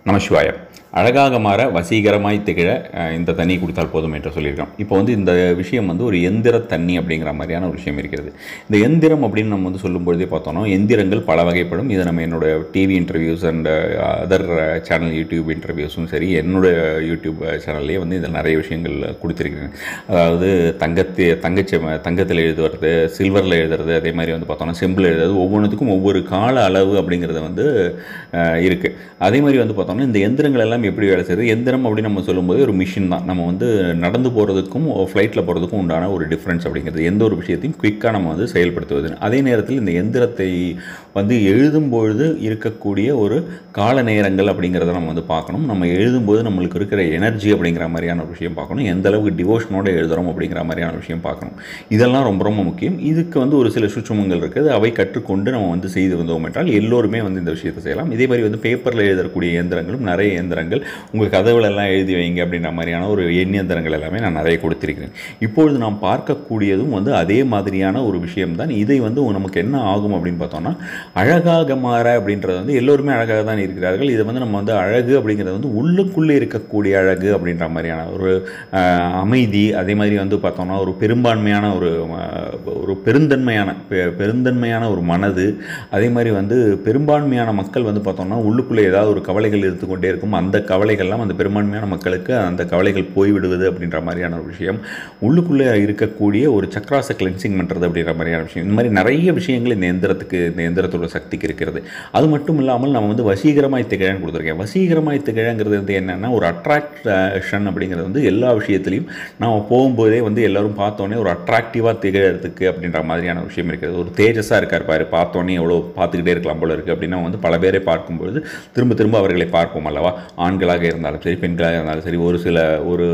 நமசிவாயம் அழகாக மாற வசீகரமாய் திகழ அஹ், இந்த தண்ணி குடித்தால் போதும் என்று சொல்லியிருக்கோம் இப்போ வந்து இந்த விஷயம் வந்து ஒரு எந்திர தண்ணி அப்படிங்கிற மாதிரியான ஒரு விஷயம் இருக்கிறது இந்த எந்திரம் அப்படின்னு நம்ம வந்து சொல்லும்பொழுதே பார்த்தோம்னா எந்திரங்கள் பல வகைப்படும் இது நம்ம என்னோட TV interviews and other channel YouTube இன்டர்வியூஸும் சரி என்னோட யூடியூப் சேனல்லே வந்து இதில் நிறைய விஷயங்கள் கொடுத்துருக்கிறேன் அதாவது தங்கத்தை தங்கச்சி தங்கத்தில் எழுதுறது சில்வரில் எழுதுறது அதே மாதிரி வந்து பார்த்தோம்னா செம்பில் எழுதுறது ஒவ்வொன்றுத்துக்கும் ஒவ்வொரு கால அளவு அப்படிங்கிறது வந்து இருக்குது அதே மாதிரி வந்து பார்த்தோம்னா இந்த எந்திரங்கள் எல்லாம் எப்படி வேலை செய்யுது எந்திரம் அப்படின்னு நம்ம சொல்லும்போது ஒரு மிஷின் தான் நம்ம வந்து நடந்து போகிறதுக்கும் ஃப்ளைட்டில் போகிறதுக்கும் உண்டான ஒரு டிஃப்ரென்ஸ் அப்படிங்கிறது எந்த ஒரு விஷயத்தையும் குயிக்காக நம்ம வந்து செயல்படுத்துவது அதே நேரத்தில் இந்த எந்திரத்தை வந்து எழுதும்பொழுது இருக்கக்கூடிய ஒரு கால நேரங்கள் அப்படிங்கிறத நம்ம வந்து பார்க்கணும் நம்ம எழுதும்போது நம்மளுக்கு இருக்கிற எனர்ஜி அப்படிங்கிற மாதிரியான ஒரு விஷயம் பார்க்கணும் எந்த அளவுக்கு டிவோஷனோட எழுதுகிறோம் அப்படிங்கிற மாதிரியான விஷயம் பார்க்கணும் இதெல்லாம் ரொம்ப ரொம்ப முக்கியம் இதுக்கு வந்து ஒரு சில சுற்றுமங்கள் இருக்குது அவை கற்றுக்கொண்டு நம்ம வந்து செய்து வந்தோம் என்றால் எல்லோருமே வந்து இந்த விஷயத்தை செய்யலாம் இதே மாதிரி வந்து பேப்பரில் எழுதக்கூடிய இயந்திரங்களும் நிறைய இயந்திரங்கள் உங்கள் கதவுல எல்லாம் எழுதி வைங்க அப்படின்ற மாதிரியான ஒரு எண் இயந்திரங்கள் எல்லாமே நான் நிறைய கொடுத்திருக்கிறேன் இப்பொழுது நாம் பார்க்கக்கூடியதும் வந்து அதே மாதிரியான ஒரு விஷயம்தான் இதை வந்து நமக்கு என்ன ஆகும் அப்படின்னு பார்த்தோம்னா அழகாக மாற அப்படின்றது வந்து எல்லோருமே அழகாக தான் இருக்கிறார்கள் இதை வந்து நம்ம வந்து அழகு அப்படிங்கிறது வந்து உள்ளுக்குள்ளே இருக்கக்கூடிய அழகு அப்படின்ற மாதிரியான ஒரு ஆஹ், அமைதி அதே மாதிரி வந்து பார்த்தோம்னா ஒரு பெரும்பான்மையான ஒரு ஆஹ், ஒரு பெருந்தன்மையான பெ- பெருந்தன்மையான ஒரு மனது அதே மாதிரி வந்து பெரும்பான்மையான மக்கள் வந்து பார்த்தோம்னா உள்ளுக்குள்ளே ஏதாவது ஒரு கவலைகள் எடுத்துக்கொண்டே இருக்கும் அந்த கவலைகள்லாம் அந்த பெரும்பான்மையான மக்களுக்கு அந்த கவலைகள் போய்விடுவது அப்படின்ற மாதிரியான ஒரு விஷயம் உள்ளுக்குள்ளே இருக்கக்கூடிய ஒரு சக்ராச கிளென்சிங் பண்ணுறது அப்படின்ற மாதிரியான விஷயம் இந்த மாதிரி நிறைய விஷயங்கள் இந்த எந்திரத்துக்கு இந்த எந்திரத்தோட சக்திக்கு இருக்கிறது அது மட்டும் இல்லாமல் நம்ம வந்து வசீகரமாய் திகழன்னு கொடுத்துருக்கேன் வசீகரமாய் திகழங்கிறது வந்து என்னென்னா ஒரு அட்ராக்ஷன் அப்படிங்கிறது வந்து எல்லா விஷயத்துலையும் நம்ம போகும்போதே வந்து எல்லாரும் பார்த்தோன்னே ஒரு அட்ராக்டிவாக திகழறதுக்கு அப்படின்ற மாதிரியான விஷயம் இருக்கிறது ஒரு தேஜஸாக இருக்கார் பாரு பார்த்தோன்னே எவ்வளோ பார்த்துக்கிட்டே இருக்கலாம் போல இருக்குது அப்படின்னா வந்து பல பேரை பார்க்கும்பொழுது திரும்ப திரும்ப அவர்களை பார்ப்போம் அல்லவா ஆண்களாக இருந்தாலும் சரி பெண்களாக இருந்தாலும் சரி ஒரு சில ஒரு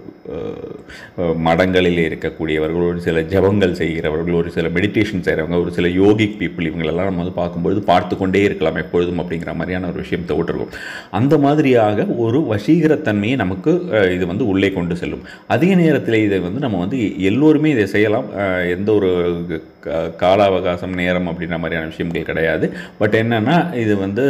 அஹ், அஹ், மடங்களில் இருக்கக்கூடியவர்கள் ஒரு சில ஜபங்கள் செய்கிறவர்கள் ஒரு சில மெடிடேஷன் செய்கிறவங்க ஒரு சில யோகிக் பீப்புள் இவங்களெல்லாம் நம்ம வந்து பார்க்கும்பொழுது பார்த்து கொண்டே இருக்கலாம் எப்பொழுதும் அப்படிங்கிற மாதிரியான ஒரு விஷயத்தை விட்டுருக்கும் அந்த மாதிரியாக ஒரு வசீகரத்தன்மையை நமக்கு அஹ், இது வந்து உள்ளே கொண்டு செல்லும் அதே நேரத்தில் இதை வந்து நம்ம வந்து எல்லோருமே இதை செய்யலாம் அஹ், எந்த ஒரு க- கால அவகாசம் நேரம் அப்படின்ற மாதிரியான விஷயங்கள் கிடையாது பட் என்னென்னா இது வந்து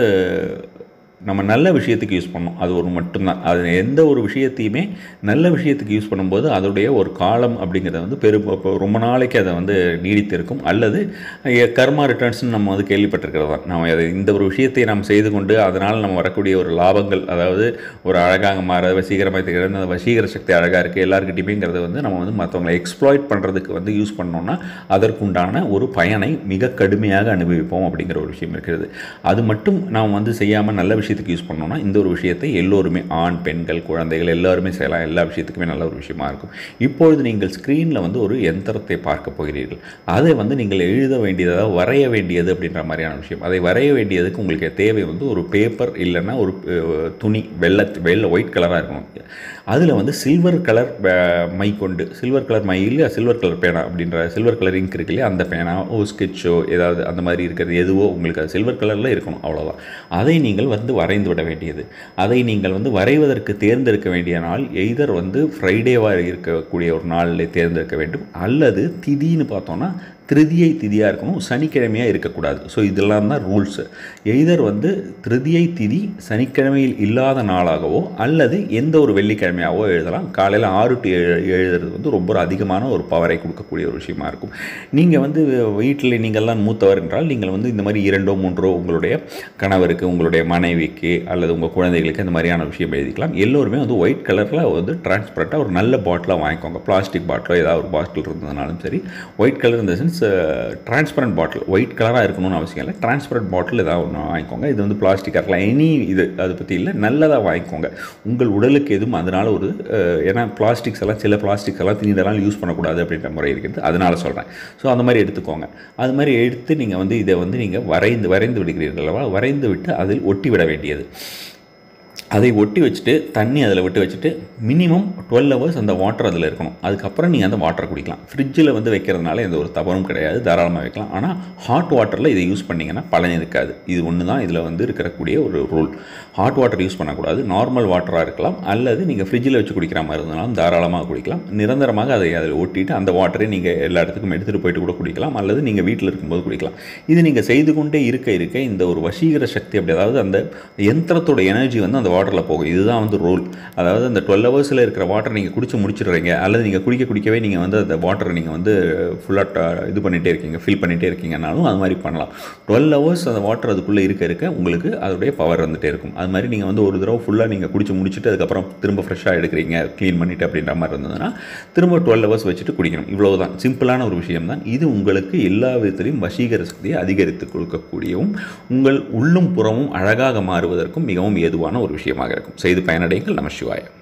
நம்ம நல்ல விஷயத்துக்கு யூஸ் பண்ணணும் அது ஒரு மட்டும்தான் அது எந்த ஒரு விஷயத்தையுமே நல்ல விஷயத்துக்கு யூஸ் பண்ணும்போது அதோடைய ஒரு காலம் அப்படிங்கிறத வந்து பெரு இப்போ ரொம்ப நாளைக்கு அதை வந்து நீடித்திருக்கும் அல்லது அஹ், கர்மா ரிட்டர்ன்ஸ்னு நம்ம வந்து கேள்விப்பட்டிருக்கிறது தான் நம்ம அதை இந்த ஒரு விஷயத்தை நாம் செய்து கொண்டு அதனால் நம்ம வரக்கூடிய ஒரு லாபங்கள் அதாவது ஒரு அழகாக மாற வசீகரமாக திகழ அந்த வசீகர சக்தி அழகாக இருக்குது எல்லாருக்கிட்டையுமேங்கிறத வந்து நம்ம வந்து மற்றவங்களை எக்ஸ்ப்ளாய்ட் பண்ணுறதுக்கு வந்து யூஸ் பண்ணோம்னா அதற்குண்டான ஒரு பயனை மிக கடுமையாக அனுபவிப்போம் அப்படிங்கிற ஒரு விஷயம் இருக்கிறது அது மட்டும் நாம் வந்து செய்யாமல் நல்ல விஷயத்துக்கு யூஸ் பண்ணோம்னா இந்த ஒரு விஷயத்தை எல்லோருமே ஆண் பெண்கள் குழந்தைகள் எல்லாருமே செய்யலாம் எல்லா விஷயத்துக்குமே நல்ல ஒரு விஷயமா இருக்கும் இப்பொழுது நீங்கள் ஸ்க்ரீனில் வந்து ஒரு எந்திரத்தை பார்க்க போகிறீர்கள் அதை வந்து நீங்கள் எழுத வேண்டியது அதாவது வரைய வேண்டியது அப்படின்ற மாதிரியான விஷயம் அதை வரைய வேண்டியதுக்கு உங்களுக்கு தேவை வந்து ஒரு பேப்பர் இல்லைன்னா ஒரு அஹ், துணி வெள்ளை வெள்ளை ஒயிட் கலராக இருக்கணும் அதில் வந்து சில்வர் கலர் மை கொண்டு சில்வர் கலர் மை இல்லை சில்வர் கலர் பேனா அப்படின்ற சில்வர் கலர் இங்க் இருக்கு இல்லையா அந்த பேனா ஓ ஸ்கெட்சோ ஏதாவது அந்த மாதிரி இருக்கிறது எதுவோ உங்களுக்கு அது சில்வர் கலரில் இருக்கணும் அவ்வளோதான் அதை நீங்கள் வந்து வரைந்து விட வேண்டியது அதை நீங்கள் வந்து வரைவதற்கு தேர்ந்தெடுக்க வேண்டிய நாள் எய்தர் வந்து ஃப்ரைடேவாக இருக்கக்கூடிய ஒரு நாளில் தேர்ந்தெடுக்க வேண்டும் அல்லது திதின்னு பார்த்தோன்னா திருதியை திதியாக இருக்கணும் சனிக்கிழமையாக இருக்கக்கூடாது ஸோ இதெல்லாம் தான் ரூல்ஸு எய்தர் வந்து திருதியை திதி சனிக்கிழமையில் இல்லாத நாளாகவோ அல்லது எந்த ஒரு வெள்ளிக்கிழமையாகவோ எழுதலாம் காலையில் ஆறு டு ஏழு எழுதுறது வந்து ரொம்ப ஒரு அதிகமான ஒரு பவரை கொடுக்கக்கூடிய ஒரு விஷயமா இருக்கும் நீங்கள் வந்து வீட்டில் நீங்கள்லாம் மூத்தவர் என்றால் நீங்கள் வந்து இந்த மாதிரி இரண்டோ மூன்றோ உங்களுடைய கணவருக்கு உங்களுடைய மனைவிக்கு அல்லது உங்கள் குழந்தைகளுக்கு இந்த மாதிரியான விஷயம் எழுதிக்கலாம் எல்லோருமே வந்து ஒயிட் கலரில் வந்து டிரான்ஸ்பரண்ட்டாக ஒரு நல்ல பாட்டிலாக வாங்கிக்கோங்க பிளாஸ்டிக் பாட்டிலோ ஏதாவது ஒரு பாட்டில் இருந்ததுனாலும் சரி ஒயிட் கலர் இந்த சென்ஸ் டிரான்ஸ்பரண்ட் பாட்டில் ஒயிட் கலராக இருக்கணும்னு அவசியம் இல்லை டிரான்ஸ்பரண்ட் பாட்டில் ஏதாவது ஒன்று வாங்கிக்கோங்க இது வந்து பிளாஸ்டிக்காக இருக்கலாம் எனி இது அதை பற்றி இல்லை நல்லதாக வாங்கிக்கோங்க உங்கள் உடலுக்கு எதுவும் அதனால் ஒரு அஹ், ஏன்னா பிளாஸ்டிக்ஸ் எல்லாம் சில பிளாஸ்டிக்ஸ் எல்லாம் திணிதெல்லாம் யூஸ் பண்ணக்கூடாது அப்படின்ற முறை இருக்குது அதனால சொல்கிறேன் ஸோ அந்த மாதிரி எடுத்துக்கோங்க அது மாதிரி எடுத்து நீங்கள் வந்து இதை வந்து நீங்கள் வரைந்து வரைந்து விடுகிறீர்கள் அல்லவா வரைந்து விட்டு அதில் ஒட்டி விட வேண்டியது அதை ஒட்டி வச்சுட்டு தண்ணி அதில் விட்டு வச்சுட்டு மினிமம் டுவெல் ஹவர்ஸ் அந்த வாட்டர் அதில் இருக்கணும் அதுக்கப்புறம் நீங்கள் அந்த வாட்டரை குடிக்கலாம் ஃப்ரிட்ஜில் வந்து வைக்கிறதுனால எந்த ஒரு தவறும் கிடையாது தாராளமாக வைக்கலாம் ஆனால் ஹாட் வாட்டரில் இதை யூஸ் பண்ணிங்கன்னா பலன் இருக்காது இது ஒன்று தான் இதில் வந்து இருக்கக்கூடிய ஒரு ரூல் ஹாட் வாட்டர் யூஸ் பண்ணக்கூடாது நார்மல் வாட்டராக இருக்கலாம் அல்லது நீங்கள் ஃப்ரிட்ஜில் வச்சு குடிக்கிற மாதிரி இருந்தாலும் தாராளமாக குடிக்கலாம் நிரந்தரமாக அதை அதில் ஒட்டிட்டு அந்த வாட்டரை நீங்கள் எல்லா இடத்துக்கும் எடுத்துகிட்டு போயிட்டு கூட குடிக்கலாம் அல்லது நீங்கள் வீட்டில் இருக்கும்போது குடிக்கலாம் இது நீங்கள் செய்து கொண்டே இருக்க இருக்க இந்த ஒரு வசீகர சக்தி அப்படி அதாவது அந்த யந்திரத்தோட எனர்ஜி வந்து அந்த வாட்டரில் போகும் இதுதான் வந்து ரூல் அதாவது அந்த டுவெல் ஹவர்ஸில் இருக்கிற வாட்டர் நீங்கள் குடிச்சு முடிச்சிடுறீங்க அல்லது நீங்கள் குடிக்க குடிக்கவே நீங்கள் வந்து அந்த வாட்டரை நீங்கள் வந்து ஃபுல்லாக இது பண்ணிகிட்டே இருக்கீங்க ஃபில் பண்ணிகிட்டே இருக்கீங்கனாலும் அது மாதிரி பண்ணலாம் டுவெல் ஹவர்ஸ் அந்த வாட்டர் அதுக்குள்ளே இருக்க இருக்க உங்களுக்கு அதோடைய பவர் வந்துட்டே இருக்கும் அது மாதிரி நீங்கள் வந்து ஒரு தடவை ஃபுல்லாக நீங்கள் குடிச்சு முடிச்சுட்டு அதுக்கப்புறம் திரும்ப ஃப்ரெஷ்ஷாக எடுக்கிறீங்க க்ளீன் பண்ணிட்டு அப்படின்ற மாதிரி இருந்ததுன்னா திரும்ப டுவெல் ஹவர்ஸ் வச்சுட்டு குடிக்கணும் இவ்வளோ தான் சிம்பிளான ஒரு விஷயம் தான் இது உங்களுக்கு எல்லா விதத்திலையும் வசீகர சக்தியை அதிகரித்து கொடுக்கக்கூடியவும் உங்கள் உள்ளும் புறமும் அழகாக மாறுவதற்கும் மிகவும் ஏதுவான ஒரு விஷயமாக இருக்கும் செய்து பயனடைங்கள் நம சிவாய